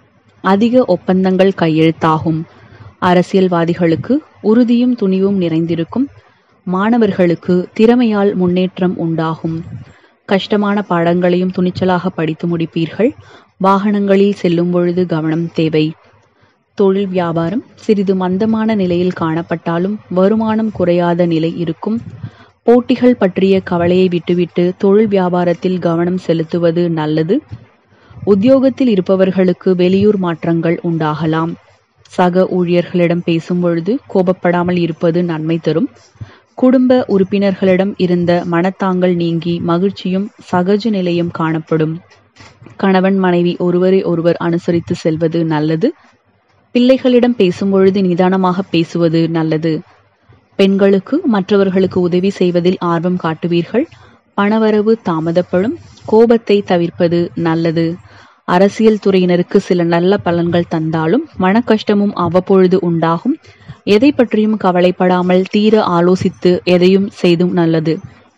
அதிக ஒப்பந்தங்கள் கையெழுத்தாகும் அரசியல்வாதிகளுக்கு உறுதியும் துணிவும் நிறைந்திருக்கும் மாணவர்களுக்கு திறமையால் முன்னேற்றம் உண்டாகும் கஷ்டமான பாடங்களையும் துணிச்சலாக படித்து முடிப்பீர்கள் வாகனங்களில் செல்லும் பொழுது கவனம் தேவை தொழில் வியாபாரம் சிறிது மந்தமான நிலையில் காணப்பட்டாலும் வருமானம் குறையாத நிலை இருக்கும் போட்டிகள் பற்றிய கவலையை விட்டுவிட்டு தொழில் வியாபாரத்தில் கவனம் செலுத்துவது நல்லது உத்தியோகத்தில் இருப்பவர்களுக்கு வெளியூர் மாற்றங்கள் உண்டாகலாம் சக ஊழியர்களிடம் பேசும் பொழுது கோபப்படாமல் இருப்பது நன்மை தரும் குடும்ப உறுப்பினர்களிடம் இருந்த மனத்தாங்கல் நீங்கி மகிழ்ச்சியும் சகஜ நிலையும் காணப்படும் கணவன் மனைவி ஒருவரை ஒருவர் அனுசரித்து செல்வது நல்லது பிள்ளைகளிடம் பேசும்பொழுது நிதானமாக பேசுவது நல்லது பெண்களுக்கு மற்றவர்களுக்கு உதவி செய்வதில் ஆர்வம் காட்டுவீர்கள் பணவரவு தாமதப்படும் கோபத்தை தவிர்ப்பது நல்லது அரசியல் துறையினருக்கு சில நல்ல பலன்கள் தந்தாலும் மன கஷ்டமும் அவ்வப்பொழுது உண்டாகும் எதை பற்றியும் கவலைப்படாமல் தீர ஆலோசித்து எதையும் செய்தும் நல்லது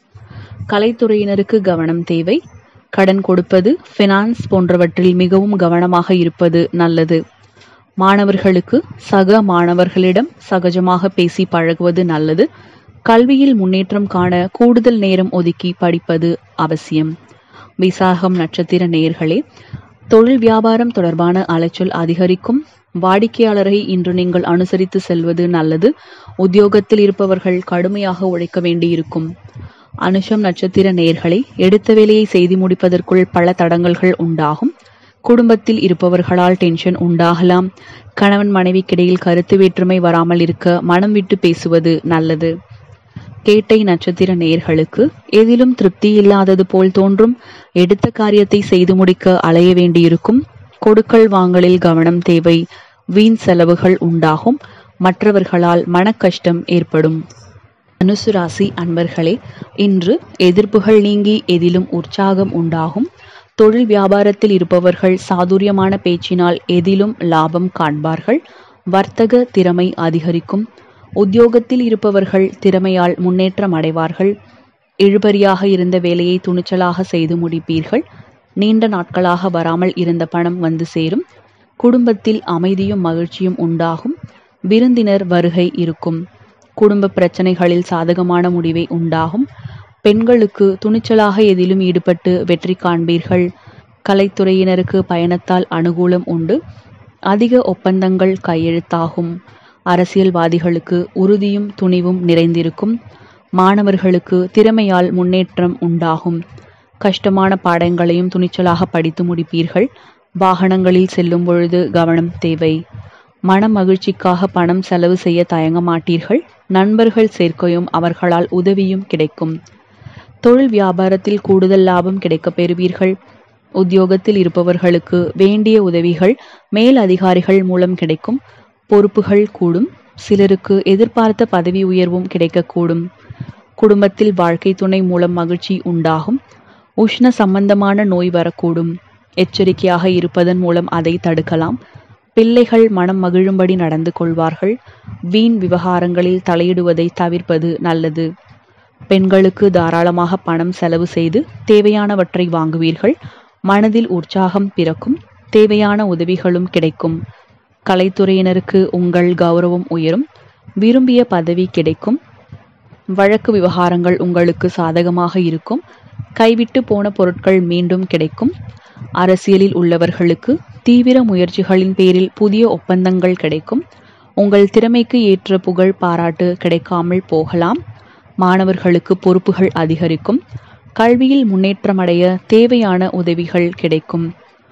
கலைத்துறையினருக்கு கவனம் தேவை கடன் கொடுப்பது ஃபினான்ஸ் போன்றவற்றில் மிகவும் கவனமாக இருப்பது நல்லது மாணவர்களுக்கு சக மாணவர்களிடம் சகஜமாக பேசி பழகுவது நல்லது கல்வியில் முன்னேற்றம் காண கூடுதல் நேரம் ஒதுக்கி படிப்பது அவசியம் விசாகம் நட்சத்திர நேயர்களே தொழில் வியாபாரம் தொடர்பான அலைச்சல் அதிகரிக்கும் வாடிக்கையாளரை இன்று நீங்கள் அனுசரித்து செல்வது நல்லது உத்தியோகத்தில் இருப்பவர்கள் கடுமையாக உழைக்க வேண்டியிருக்கும் அனுஷம் நட்சத்திர நேர்களை எடுத்த வேலையை செய்து முடிப்பதற்குள் பல தடங்கல்கள் உண்டாகும் குடும்பத்தில் இருப்பவர்களால் டென்ஷன் உண்டாகலாம் கணவன் மனைவிக்கிடையில் கருத்து வேற்றுமை வராமல் இருக்க மனம் விட்டு பேசுவது நல்லது கேட்டை நட்சத்திர நேர்களுக்கு எதிலும் திருப்தி இல்லாதது போல் தோன்றும் எடுத்த காரியத்தை செய்து முடிக்க அலைய வேண்டியிருக்கும் கொடுக்கல் வாங்கலில் கவனம் தேவை வீண் செலவுகள் உண்டாகும் மற்றவர்களால் மனக்கஷ்டம் ஏற்படும் தனுசு ராசி அன்பர்களே இன்று எதிர்ப்புகள் நீங்கி எதிலும் உற்சாகம் உண்டாகும் தொழில் வியாபாரத்தில் இருப்பவர்கள் சாதுரியமான பேச்சினால் எதிலும் லாபம் காண்பார்கள் வர்த்தக திறமை அதிகரிக்கும் உத்தியோகத்தில் இருப்பவர்கள் திறமையால் முன்னேற்றம் அடைவார்கள் இழுபறியாக இருந்த வேலையை துணிச்சலாக செய்து முடிப்பீர்கள் நீண்ட நாட்களாக வராமல் இருந்த பணம் வந்து சேரும் குடும்பத்தில் அமைதியும் மகிழ்ச்சியும் உண்டாகும் விருந்தினர் வருகை இருக்கும் குடும்ப பிரச்சனைகளில் சாதகமான முடிவை உண்டாகும் பெண்களுக்கு துணிச்சலாக எதிலும் ஈடுபட்டு வெற்றி காண்பீர்கள் கலைத்துறையினருக்கு பயணத்தால் அனுகூலம் உண்டு அதிக ஒப்பந்தங்கள் கையெழுத்தாகும் அரசியல்வாதிகளுக்கு உறுதியும் துணிவும் நிறைந்திருக்கும் மாணவர்களுக்கு திறமையால் முன்னேற்றம் உண்டாகும் கஷ்டமான பாடங்களையும் துணிச்சலாக படித்து முடிப்பீர்கள் வாகனங்களில் செல்லும் பொழுது கவனம் தேவை மன மகிழ்ச்சிக்காக பணம் செலவு செய்ய தயங்க மாட்டீர்கள் நண்பர்கள் சேர்க்கையும் அவர்களால் உதவியும் கிடைக்கும் தொழில் வியாபாரத்தில் கூடுதல் லாபம் கிடைக்கப் பெறுவீர்கள் உத்தியோகத்தில் இருப்பவர்களுக்கு வேண்டிய உதவிகள் மேல் அதிகாரிகள் மூலம் கிடைக்கும் பொறுப்புகள் கூடும் சிலருக்கு எதிர்பார்த்த பதவி உயர்வும் கிடைக்கக்கூடும் குடும்பத்தில் வாழ்க்கை துணை மூலம் மகிழ்ச்சி உண்டாகும் உஷ்ண சம்பந்தமான நோய் வரக்கூடும் எச்சரிக்கையாக இருப்பதன் மூலம் அதை தடுக்கலாம் பிள்ளைகள் மனம் மகிழும்படி நடந்து கொள்வார்கள் வீண் விவகாரங்களில் தலையிடுவதை தவிர்ப்பது நல்லது பெண்களுக்கு தாராளமாக பணம் செலவு செய்து தேவையானவற்றை வாங்குவீர்கள் மனதில் உற்சாகம் பிறக்கும் தேவையான உதவிகளும் கிடைக்கும் கலைத்துறையினருக்கு உங்கள் கௌரவம் உயரும் விரும்பிய பதவி கிடைக்கும் வழக்கு விவகாரங்கள் உங்களுக்கு சாதகமாக இருக்கும் கைவிட்டு போன பொருட்கள் மீண்டும் கிடைக்கும் அரசியலில் உள்ளவர்களுக்கு தீவிர முயற்சிகளின் பேரில் புதிய ஒப்பந்தங்கள் கிடைக்கும் உங்கள் திறமைக்கு ஏற்ற புகழ் பாராட்டு கிடைக்காமல் போகலாம் மாணவர்களுக்கு பொறுப்புகள் அதிகரிக்கும் கல்வியில் முன்னேற்றமடைய தேவையான உதவிகள் கிடைக்கும்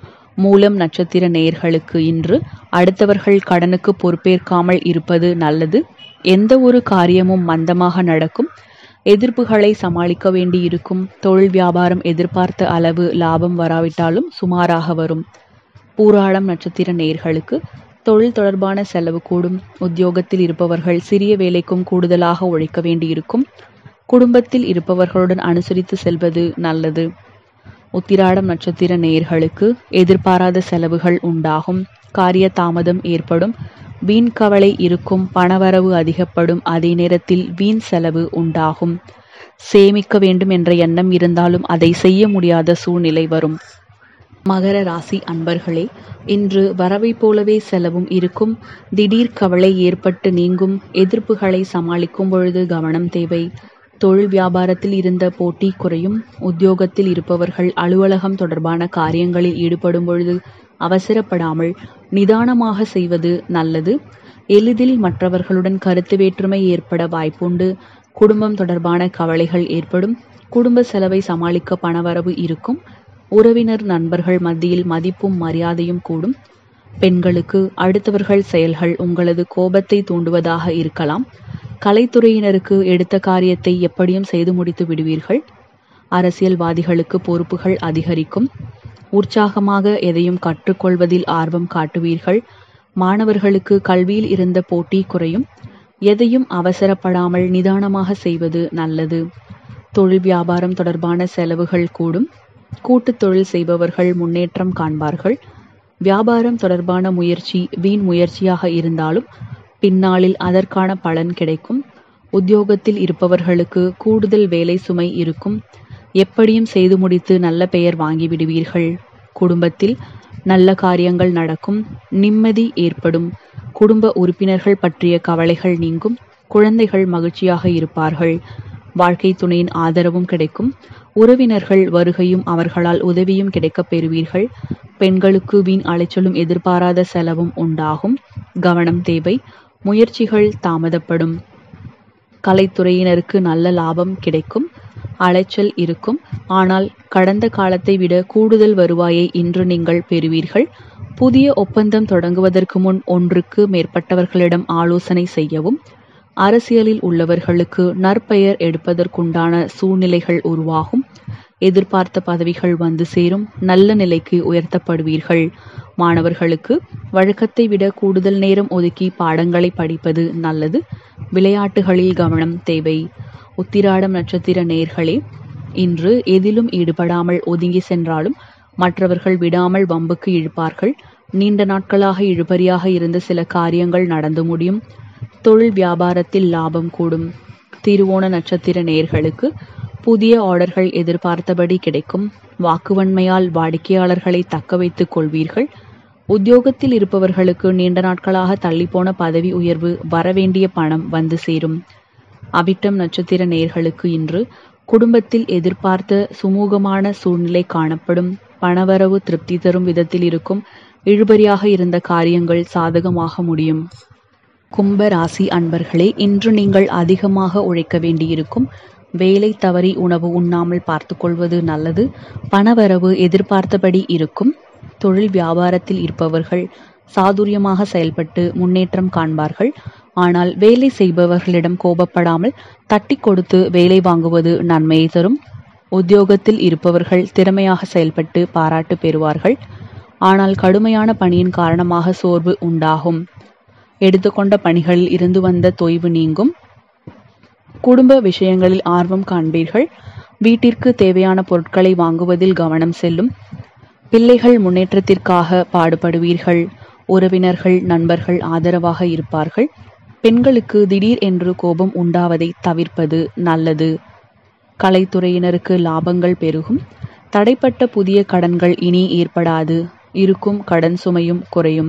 மூலம் நட்சத்திர நேயர்களுக்கு இன்று அடுத்தவர்கள் கடனுக்கு பொறுப்பேற்காமல் இருப்பது நல்லது எந்த ஒரு காரியமும் மந்தமாக நடக்கும் எதிர்ப்புகளை சமாளிக்க வேண்டியிருக்கும் தொழில் வியாபாரம் எதிர்பார்த்த அளவு லாபம் வராவிட்டாலும் சுமாராக வரும் பூராடம் நட்சத்திர நேயர்களுக்கு தொழில் தொடர்பான செலவு கூடும் உத்தியோகத்தில் இருப்பவர்கள் சிறிய வேலைக்கும் கூடுதலாக உழைக்க வேண்டியிருக்கும் குடும்பத்தில் இருப்பவர்களுடன் அனுசரித்து செல்வது நல்லது உத்திராடம் நட்சத்திர நேயர்களுக்கு எதிர்பாராத செலவுகள் உண்டாகும் காரிய தாமதம் ஏற்படும் வீண் கவலை இருக்கும் பணவரவு அதிகப்படும் அதே நேரத்தில் வீண் செலவு உண்டாகும் சேமிக்க வேண்டும் என்ற எண்ணம் இருந்தாலும் அதை செய்ய முடியாத சூழ்நிலை வரும் மகர ராசி அன்பர்களே இன்று வரவை போலவே செலவும் இருக்கும் திடீர் கவலை ஏற்பட்டு நீங்கும் எதிர்ப்புகளை சமாளிக்கும் பொழுது கவனம் தேவை தொழில் வியாபாரத்தில் இருந்த போட்டி குறையும் உத்தியோகத்தில் இருப்பவர்கள் அலுவலகம் தொடர்பான காரியங்களில் ஈடுபடும் பொழுது அவசரப்படாமல் நிதானமாக செய்வது நல்லது எளிதில் மற்றவர்களுடன் கருத்து வேற்றுமை ஏற்பட வாய்ப்புண்டு குடும்பம் தொடர்பான கவலைகள் ஏற்படும் குடும்ப செலவை சமாளிக்க பணவரவு இருக்கும் உறவினர் நண்பர்கள் மத்தியில் மதிப்பும் மரியாதையும் கூடும் பெண்களுக்கு அடுத்தவர்கள் செயல்கள் உங்களது கோபத்தை தூண்டுவதாக இருக்கலாம் கலைத்துறையினருக்கு எடுத்த காரியத்தை எப்படியும் செய்து முடித்து விடுவீர்கள் அரசியல்வாதிகளுக்கு பொறுப்புகள் அதிகரிக்கும் உற்சாகமாக எதையும் கற்றுக்கொள்வதில் ஆர்வம் காட்டுவீர்கள் மாணவர்களுக்கு கல்வியில் இருந்த போட்டி குறையும் எதையும் அவசரப்படாமல் நிதானமாக செய்வது நல்லது தொழில் வியாபாரம் தொடர்பான செலவுகள் கூடும் கூட்டுத் தொழில் செய்பவர்கள் முன்னேற்றம் காண்பார்கள் வியாபாரம் தொடர்பான முயற்சி வீண் முயற்சியாக இருந்தாலும் பின்னாளில் அதற்கான பலன் கிடைக்கும் உத்தியோகத்தில் இருப்பவர்களுக்கு கூடுதல் வேலை சுமை இருக்கும் எப்படியும் செய்து முடித்து நல்ல பெயர் வாங்கிவிடுவீர்கள் குடும்பத்தில் நல்ல காரியங்கள் நடக்கும் நிம்மதி ஏற்படும் குடும்ப உறுப்பினர்கள் பற்றிய கவலைகள் நீங்கும் குழந்தைகள் மகிழ்ச்சியாக இருப்பார்கள் வாழ்க்கை துணையின் ஆதரவும் கிடைக்கும் உறவினர்கள் வருகையும் அவர்களால் உதவியும் கிடைக்கப் பெறுவீர்கள் பெண்களுக்கு வீண் அலைச்சலும் எதிர்பாராத செலவும் உண்டாகும் கவனம் தேவை முயற்சிகள் தாமதப்படும் கலைத்துறையினருக்கு நல்ல லாபம் கிடைக்கும் அலைச்சல் இருக்கும் ஆனால் கடந்த காலத்தை விட கூடுதல் வருவாயை இன்று நீங்கள் பெறுவீர்கள் புதிய ஒப்பந்தம் தொடங்குவதற்கு முன் ஒன்றுக்கு மேற்பட்டவர்களிடம் ஆலோசனை செய்யவும் அரசியலில் உள்ளவர்களுக்கு நற்பெயர் எடுப்பதற்குண்டான சூழ்நிலைகள் உருவாகும் எதிர்பார்த்த பதவிகள் வந்து சேரும் நல்ல நிலைக்கு உயர்த்தப்படுவீர்கள் மாணவர்களுக்கு வழக்கத்தை விட கூடுதல் நேரம் ஒதுக்கி பாடங்களை படிப்பது நல்லது விளையாட்டுகளில் கவனம் தேவை உத்திராடம் நட்சத்திர நேர்களே இன்று எதிலும் ஈடுபடாமல் ஒதுங்கி சென்றாலும் மற்றவர்கள் விடாமல் வம்புக்கு இழுப்பார்கள் நீண்ட நாட்களாக இழுபறியாக இருந்த சில காரியங்கள் நடந்து முடியும் தொழில் வியாபாரத்தில் லாபம் கூடும் திருவோண நட்சத்திர நேர்களுக்கு புதிய ஆர்டர்கள் எதிர்பார்த்தபடி கிடைக்கும் வாக்குவன்மையால் வாடிக்கையாளர்களை தக்க வைத்துக் கொள்வீர்கள் உத்தியோகத்தில் இருப்பவர்களுக்கு நீண்ட நாட்களாக தள்ளிப்போன பதவி உயர்வு வரவேண்டிய பணம் வந்து சேரும் அவிட்டம் நட்சத்திர நேர்களுக்கு இன்று குடும்பத்தில் எதிர்பார்த்த சுமூகமான சூழ்நிலை காணப்படும் பணவரவு திருப்தி தரும் விதத்தில் இருக்கும் இழுபறியாக இருந்த காரியங்கள் சாதகமாக முடியும் கும்ப ராசி அன்பர்களே இன்று நீங்கள் அதிகமாக உழைக்க வேண்டியிருக்கும் வேலை தவறி உணவு உண்ணாமல் பார்த்துக்கொள்வது நல்லது பணவரவு எதிர்பார்த்தபடி இருக்கும் தொழில் வியாபாரத்தில் இருப்பவர்கள் சாதுரியமாக செயல்பட்டு முன்னேற்றம் காண்பார்கள் ஆனால் வேலை செய்பவர்களிடம் கோபப்படாமல் தட்டி கொடுத்து வேலை வாங்குவது நன்மையை தரும் உத்தியோகத்தில் இருப்பவர்கள் திறமையாக செயல்பட்டு பாராட்டு பெறுவார்கள் ஆனால் கடுமையான பணியின் காரணமாக சோர்வு உண்டாகும் எடுத்துக்கொண்ட பணிகளில் இருந்து வந்த தொய்வு நீங்கும் குடும்ப விஷயங்களில் ஆர்வம் காண்பீர்கள் வீட்டிற்கு தேவையான பொருட்களை வாங்குவதில் கவனம் செல்லும் பிள்ளைகள் முன்னேற்றத்திற்காக பாடுபடுவீர்கள் உறவினர்கள் நண்பர்கள் ஆதரவாக இருப்பார்கள் பெண்களுக்கு திடீர் என்று கோபம் உண்டாவதை தவிர்ப்பது நல்லது கலைத்துறையினருக்கு லாபங்கள் பெருகும் தடைப்பட்ட புதிய கடன்கள் இனி ஏற்படாது இருக்கும் கடன் சுமையும் குறையும்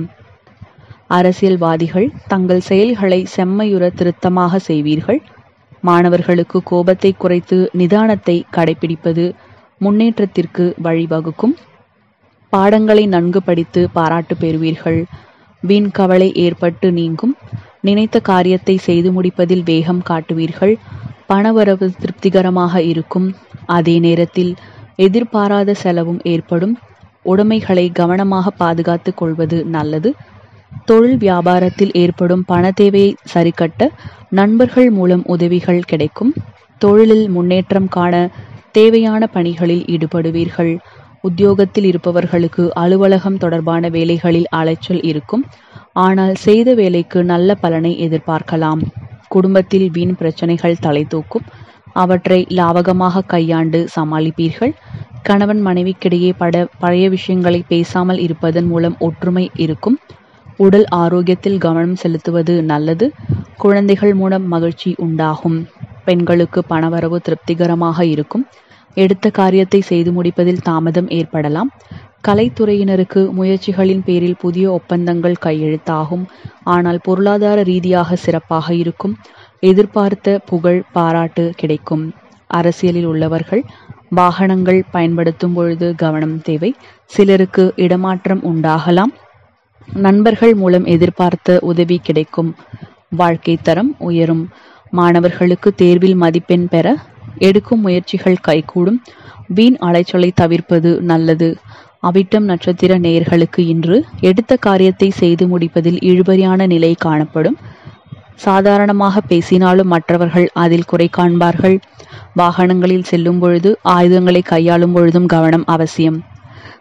அரசியல்வாதிகள் தங்கள் செயல்களை செம்மையுற திருத்தமாக செய்வீர்கள் மாணவர்களுக்கு கோபத்தை குறைத்து நிதானத்தை கடைபிடிப்பது முன்னேற்றத்திற்கு வழிவகுக்கும் பாடங்களை நன்கு படித்து பாராட்டு பெறுவீர்கள் வீண் கவலை ஏற்பட்டு நீங்கும் நினைத்த காரியத்தை செய்து முடிப்பதில் வேகம் காட்டுவீர்கள் பணவரவு திருப்திகரமாக இருக்கும் அதே நேரத்தில் எதிர்பாராத செலவும் ஏற்படும் உடைமைகளை கவனமாக பாதுகாத்துக் கொள்வது நல்லது தொழில் வியாபாரத்தில் ஏற்படும் பண தேவையை சரிக்கட்ட நண்பர்கள் மூலம் உதவிகள் கிடைக்கும் தொழிலில் முன்னேற்றம் காண தேவையான பணிகளில் ஈடுபடுவீர்கள் உத்தியோகத்தில் இருப்பவர்களுக்கு அலுவலகம் தொடர்பான வேலைகளில் அலைச்சல் இருக்கும் ஆனால் செய்த வேலைக்கு நல்ல பலனை எதிர்பார்க்கலாம் குடும்பத்தில் வீண் பிரச்சனைகள் தலை தூக்கும் அவற்றை லாவகமாக கையாண்டு சமாளிப்பீர்கள் கணவன் மனைவிக்கிடையே பட பழைய விஷயங்களை பேசாமல் இருப்பதன் மூலம் ஒற்றுமை இருக்கும் உடல் ஆரோக்கியத்தில் கவனம் செலுத்துவது நல்லது குழந்தைகள் மூலம் மகிழ்ச்சி உண்டாகும் பெண்களுக்கு பணவரவு திருப்திகரமாக இருக்கும் எடுத்த காரியத்தை செய்து முடிப்பதில் தாமதம் ஏற்படலாம் கலைத்துறையினருக்கு முயற்சிகளின் பேரில் புதிய ஒப்பந்தங்கள் கையெழுத்தாகும் ஆனால் பொருளாதார ரீதியாக சிறப்பாக இருக்கும் எதிர்பார்த்த புகழ் பாராட்டு கிடைக்கும் அரசியலில் உள்ளவர்கள் வாகனங்கள் பயன்படுத்தும் பொழுது கவனம் தேவை சிலருக்கு இடமாற்றம் உண்டாகலாம் நண்பர்கள் மூலம் எதிர்பார்த்த உதவி கிடைக்கும் வாழ்க்கை தரம் உயரும் மாணவர்களுக்கு தேர்வில் மதிப்பெண் பெற எடுக்கும் முயற்சிகள் கைகூடும் வீண் அலைச்சலை தவிர்ப்பது நல்லது அவிட்டம் நட்சத்திர நேயர்களுக்கு இன்று எடுத்த காரியத்தை செய்து முடிப்பதில் இழுபறியான நிலை காணப்படும் சாதாரணமாக பேசினாலும் மற்றவர்கள் அதில் குறை காண்பார்கள் வாகனங்களில் செல்லும் பொழுது ஆயுதங்களை கையாளும் பொழுதும் கவனம் அவசியம்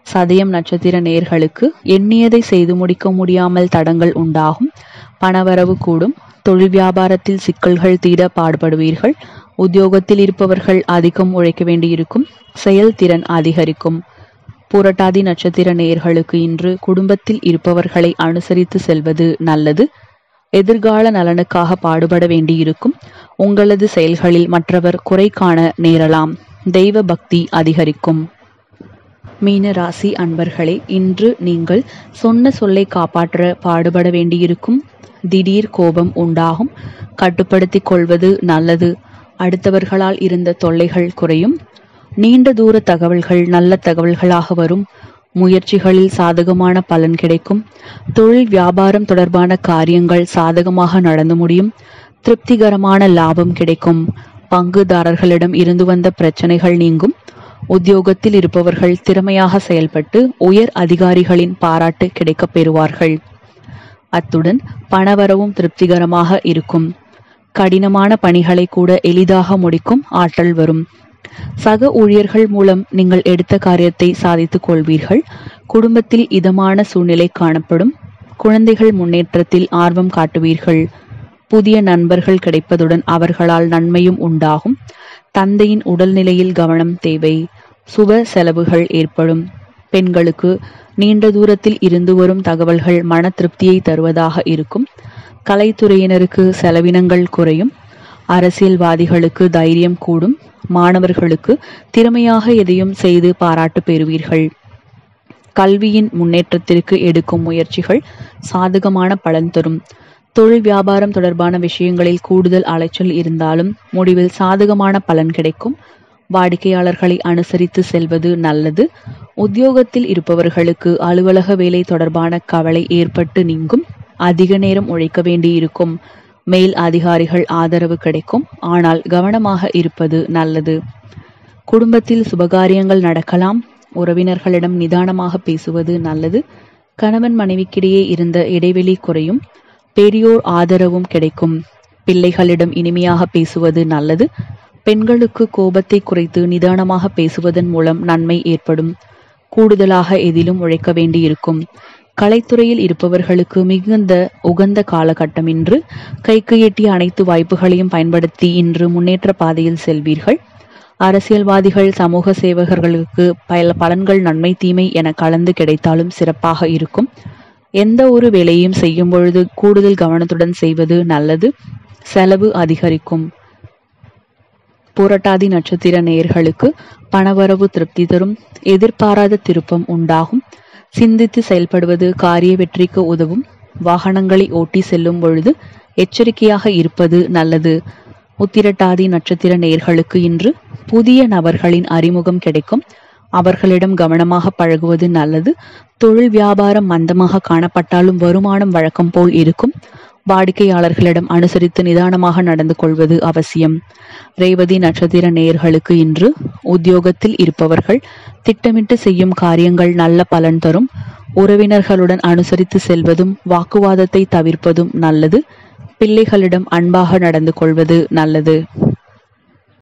சதயம் நட்சத்திர நேர்களுக்கு எண்ணியதை செய்து முடிக்க முடியாமல் தடங்கள் உண்டாகும் பணவரவு கூடும் தொழில் வியாபாரத்தில் சிக்கல்கள் தீர பாடுபடுவீர்கள் உத்தியோகத்தில் இருப்பவர்கள் அதிகம் உழைக்க வேண்டியிருக்கும் செயல்திறன் அதிகரிக்கும் பூரட்டாதி நட்சத்திர நேயர்களுக்கு இன்று குடும்பத்தில் இருப்பவர்களை அனுசரித்து செல்வது நல்லது எதிர்கால நலனுக்காக பாடுபட வேண்டியிருக்கும் உங்களது செயல்களில் மற்றவர் குறை காண நேரலாம் தெய்வ பக்தி அதிகரிக்கும் மீன ராசி அன்பர்களே இன்று நீங்கள் சொன்ன சொல்லை காப்பாற்ற பாடுபட வேண்டியிருக்கும் திடீர் கோபம் உண்டாகும் கட்டுப்படுத்திக் கொள்வது நல்லது அடுத்தவர்களால் இருந்த தொல்லைகள் குறையும் நீண்ட தூர தகவல்கள் நல்ல தகவல்களாக வரும் முயற்சிகளில் சாதகமான பலன் கிடைக்கும் தொழில் வியாபாரம் தொடர்பான காரியங்கள் சாதகமாக நடந்து முடியும் திருப்திகரமான லாபம் கிடைக்கும் பங்குதாரர்களிடம் இருந்து வந்த பிரச்சனைகள் நீங்கும் உத்தியோகத்தில் இருப்பவர்கள் திறமையாக செயல்பட்டு உயர் அதிகாரிகளின் பாராட்டு கிடைக்கப் பெறுவார்கள் அத்துடன் பணவரவும் திருப்திகரமாக இருக்கும் கடினமான பணிகளை கூட எளிதாக முடிக்கும் ஆற்றல் வரும் சக ஊழியர்கள் மூலம் நீங்கள் எடுத்த காரியத்தை சாதித்துக் கொள்வீர்கள் குடும்பத்தில் இதமான சூழ்நிலை காணப்படும் குழந்தைகள் முன்னேற்றத்தில் ஆர்வம் காட்டுவீர்கள் புதிய நண்பர்கள் கிடைப்பதுடன் அவர்களால் நன்மையும் உண்டாகும் தந்தையின் உடல்நிலையில் கவனம் தேவை சுப செலவுகள் ஏற்படும் பெண்களுக்கு நீண்ட தூரத்தில் இருந்து வரும் தகவல்கள் மன திருப்தியை தருவதாக இருக்கும் கலைத்துறையினருக்கு செலவினங்கள் குறையும் அரசியல்வாதிகளுக்கு தைரியம் கூடும் மாணவர்களுக்கு திறமையாக எதையும் செய்து பாராட்டு பெறுவீர்கள் கல்வியின் முன்னேற்றத்திற்கு எடுக்கும் முயற்சிகள் சாதகமான பலன் தரும் தொழில் வியாபாரம் தொடர்பான விஷயங்களில் கூடுதல் அலைச்சல் இருந்தாலும் முடிவில் சாதகமான பலன் கிடைக்கும் வாடிக்கையாளர்களை அனுசரித்து செல்வது நல்லது உத்தியோகத்தில் இருப்பவர்களுக்கு அலுவலக வேலை தொடர்பான கவலை ஏற்பட்டு நீங்கும் அதிக நேரம் உழைக்க வேண்டியிருக்கும் மேல் அதிகாரிகள் ஆதரவு கிடைக்கும் ஆனால் கவனமாக இருப்பது நல்லது குடும்பத்தில் சுபகாரியங்கள் நடக்கலாம் உறவினர்களிடம் நிதானமாக பேசுவது நல்லது கணவன் மனைவிக்கிடையே இருந்த இடைவெளி குறையும் பெரியோர் ஆதரவும் கிடைக்கும் பிள்ளைகளிடம் இனிமையாக பேசுவது நல்லது பெண்களுக்கு கோபத்தை குறைத்து நிதானமாக பேசுவதன் மூலம் நன்மை ஏற்படும் கூடுதலாக எதிலும் உழைக்க வேண்டியிருக்கும் கலைத்துறையில் இருப்பவர்களுக்கு மிகுந்த உகந்த காலகட்டம் இன்று கைக்கு எட்டிய அனைத்து வாய்ப்புகளையும் பயன்படுத்தி இன்று முன்னேற்ற பாதையில் செல்வீர்கள் அரசியல்வாதிகள் சமூக சேவகர்களுக்கு பல பலன்கள் நன்மை தீமை என கலந்து கிடைத்தாலும் சிறப்பாக இருக்கும் எந்த ஒரு வேலையும் செய்யும் பொழுது கூடுதல் கவனத்துடன் செய்வது நல்லது செலவு அதிகரிக்கும் புரட்டாதி நட்சத்திர நேயர்களுக்கு பணவரவு திருப்தி தரும் எதிர்பாராத திருப்பம் உண்டாகும் சிந்தித்து செயல்படுவது காரிய வெற்றிக்கு உதவும் வாகனங்களை ஓட்டி செல்லும் பொழுது எச்சரிக்கையாக இருப்பது நல்லது உத்திரட்டாதி நட்சத்திர நேர்களுக்கு இன்று புதிய நபர்களின் அறிமுகம் கிடைக்கும் அவர்களிடம் கவனமாக பழகுவது நல்லது தொழில் வியாபாரம் மந்தமாக காணப்பட்டாலும் வருமானம் வழக்கம் போல் இருக்கும் வாடிக்கையாளர்களிடம் அனுசரித்து நிதானமாக நடந்து கொள்வது அவசியம் ரேவதி நட்சத்திர நேயர்களுக்கு இன்று உத்தியோகத்தில் இருப்பவர்கள் திட்டமிட்டு செய்யும் காரியங்கள் நல்ல பலன் தரும் உறவினர்களுடன் அனுசரித்து செல்வதும் வாக்குவாதத்தை தவிர்ப்பதும் நல்லது பிள்ளைகளிடம் அன்பாக நடந்து கொள்வது நல்லது